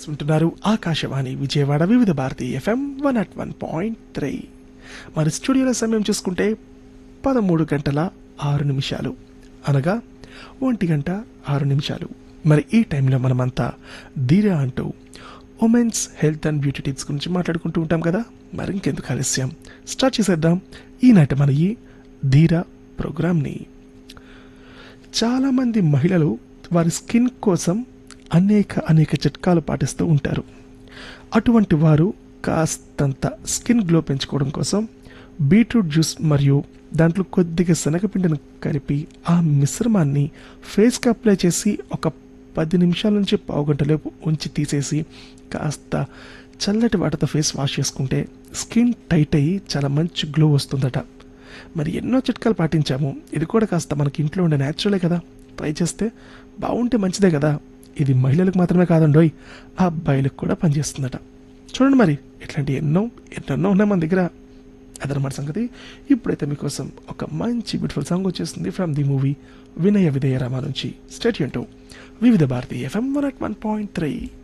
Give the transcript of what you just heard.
వింటున్నారు Akashvani Vijayawada Vividh Bharati FM one at one point three మరి స్టూడియోలో సమయం చూసుకుంటే పదమూడు గంటల ఆరు నిమిషాలు అనగా ఒంటి గంట ఆరు నిమిషాలు మరి ఈ టైంలో మనమంతా ధీరా అంటూ women's health and beauty tips గురించి మాట్లాడుకుంటూ ఉంటాం కదా మరి ఇంకెందుకు ఆలస్యం స్టార్ట్ చేసేద్దాం ఈనాటి మన ఈ ధీరా ప్రోగ్రామ్ని చాలామంది మహిళలు వారి స్కిన్ కోసం అనేక అనేక చిట్కాలు పాటిస్తూ ఉంటారు అటువంటి వారు కాస్తంత స్కిన్ గ్లో పెంచుకోవడం కోసం బీట్రూట్ జ్యూస్ మరియు దాంట్లో కొద్దిగా శనగపిండిని కలిపి ఆ మిశ్రమాన్ని ఫేస్కి అప్లై చేసి ఒక పది నిమిషాల నుంచి పావు గంట లోపు ఉంచి తీసేసి కాస్త చల్లటి వాటితో ఫేస్ వాష్ చేసుకుంటే స్కిన్ టైట్ అయ్యి చాలా మంచి గ్లో వస్తుందట మరి ఎన్నో చిట్కాలు పాటించాము ఇది కూడా కాస్త మనకి ఇంట్లో ఉండే న్యాచురలే కదా ట్రై చేస్తే బాగుంటే మంచిదే కదా ఇది మహిళలకు మాత్రమే కాదండోయ్ ఆ అబ్బాయిలకు కూడా పనిచేస్తుందట చూడండి మరి ఇట్లాంటి ఎన్నో ఎన్నెన్నో ఉన్నాయి మన దగ్గర అదనమాట సంగతి ఇప్పుడైతే మీకోసం ఒక మంచి బ్యూటిఫుల్ సాంగ్ వచ్చేస్తుంది from the movie Vinaya Vidheya Rama నుంచి state Vividh Bharati FM one at one point three